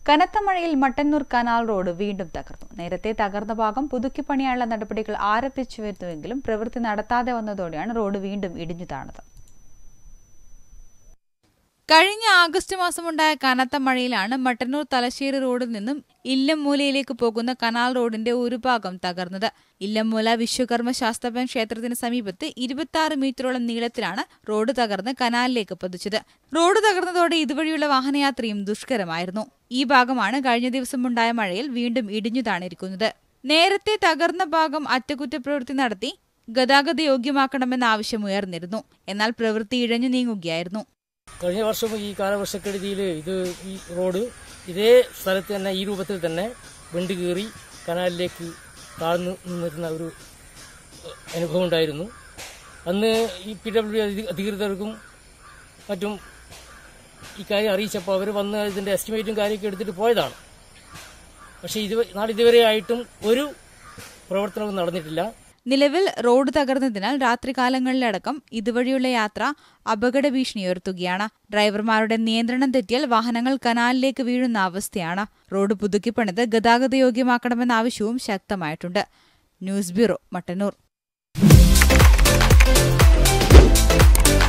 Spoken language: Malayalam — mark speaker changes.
Speaker 1: കനത്ത മഴയിൽ മട്ടന്നൂർ കനാൽ റോഡ് വീണ്ടും തകർന്നു നേരത്തെ തകർന്ന ഭാഗം പുതുക്കിപ്പണിയാനുള്ള നടപടികൾ ആരംഭിച്ചുവരുന്നുവെങ്കിലും പ്രവൃത്തി നടത്താതെ വന്നതോടെയാണ് റോഡ് വീണ്ടും ഇടിഞ്ഞു താണത് കഴിഞ്ഞ ആഗസ്റ്റ് മാസമുണ്ടായ കനത്ത മഴയിലാണ് മട്ടന്നൂർ തലശ്ശേരി റോഡിൽ നിന്നും ഇല്ലംമൂലയിലേക്ക് പോകുന്ന കനാൽ റോഡിന്റെ ഒരു ഭാഗം തകർന്നത് ഇല്ലംമൂല വിശ്വകർമ്മ ശാസ്ത്രപൻ ക്ഷേത്രത്തിന് സമീപത്ത് ഇരുപത്തി ആറ് മീറ്ററോളം നീളത്തിലാണ് റോഡ് തകർന്ന് കനാലിലേക്ക് പതിച്ചത് റോഡ് തകർന്നതോടെ ഇതുവഴിയുള്ള വാഹനയാത്രയും ദുഷ്കരമായിരുന്നു ഈ ഭാഗമാണ് കഴിഞ്ഞ ദിവസമുണ്ടായ മഴയിൽ വീണ്ടും ഇടിഞ്ഞു താണിരിക്കുന്നത് നേരത്തെ തകർന്ന ഭാഗം അറ്റകുറ്റപ്രവൃത്തി നടത്തി ഗതാഗത യോഗ്യമാക്കണമെന്ന ആവശ്യം ഉയർന്നിരുന്നു എന്നാൽ പ്രവൃത്തി ഇഴഞ്ഞു നീങ്ങുകയായിരുന്നു
Speaker 2: കഴിഞ്ഞ വർഷം ഈ കാലവർഷക്കെടുതിയിൽ ഇത് ഈ റോഡ് ഇതേ സ്ഥലത്ത് തന്നെ ഈ രൂപത്തിൽ തന്നെ വെണ്ട് കീറി കനാലിലേക്ക് താഴ്ന്നു നിന്നിരുന്ന ഒരു ഏഹ്, അനുഭവം ഉണ്ടായിരുന്നു അന്ന് ഈ പി ഡബ്ല്യു അധികൃതർക്കും മറ്റും ഈ കാര്യം അറിയിച്ചപ്പോൾ അവർ വന്ന് ഇതിൻ്റെ എസ്റ്റിമേറ്റും കാര്യമൊക്കെ എടുത്തിട്ട് പോയതാണ് പക്ഷേ ഇത് നാളിതുവരെ ആയിട്ടും ഒരു പ്രവർത്തനവും നടന്നിട്ടില്ല
Speaker 1: നിലവിൽ റോഡ് തകർന്നതിനാൽ രാത്രികാലങ്ങളിലടക്കം ഇതുവഴിയുള്ള യാത്ര അപകട ഭീഷണി ഉയർത്തുകയാണ് ഡ്രൈവർമാരുടെ നിയന്ത്രണം തെറ്റിയാൽ വാഹനങ്ങൾ കനാലിലേക്ക് വീഴുന്ന അവസ്ഥയാണ് റോഡ് പുതുക്കിപ്പണിത് ഗതാഗത യോഗ്യമാക്കണമെന്ന ആവശ്യവും ശക്തമായിട്ടുണ്ട് ന്യൂസ് ബ്യൂറോ മട്ടന്നൂർ